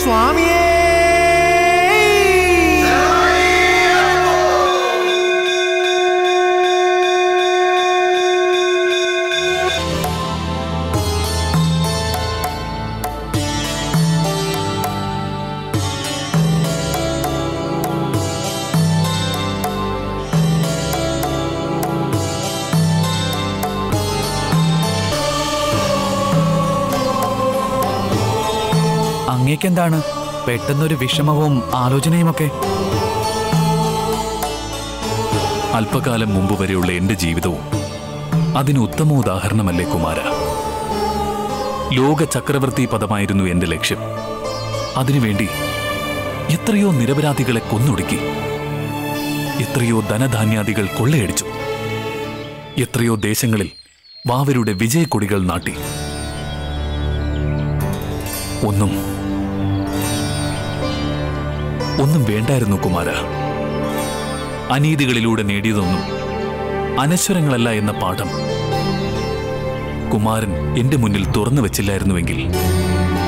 സ്വാമിയേ അങ്ങേക്കെന്താണ് പെട്ടെന്നൊരു വിഷമവും ആലോചനയുമൊക്കെ അല്പകാലം മുമ്പ് വരെയുള്ള എന്റെ ജീവിതവും അതിന് ഉത്തമ ഉദാഹരണമല്ലേ കുമാര ലോക ചക്രവർത്തി പദമായിരുന്നു എന്റെ ലക്ഷ്യം അതിനുവേണ്ടി എത്രയോ നിരപരാധികളെ കൊന്നൊടുക്കി എത്രയോ ധനധാന്യാദികൾ കൊള്ളയടിച്ചു എത്രയോ ദേശങ്ങളിൽ വാവരുടെ വിജയക്കൊടികൾ നാട്ടി ഒന്നും ഒന്നും വേണ്ടായിരുന്നു കുമാര അനീതികളിലൂടെ നേടിയതൊന്നും അനശ്വരങ്ങളല്ല എന്ന പാഠം കുമാരൻ എന്റെ മുന്നിൽ തുറന്നു വെച്ചില്ലായിരുന്നുവെങ്കിൽ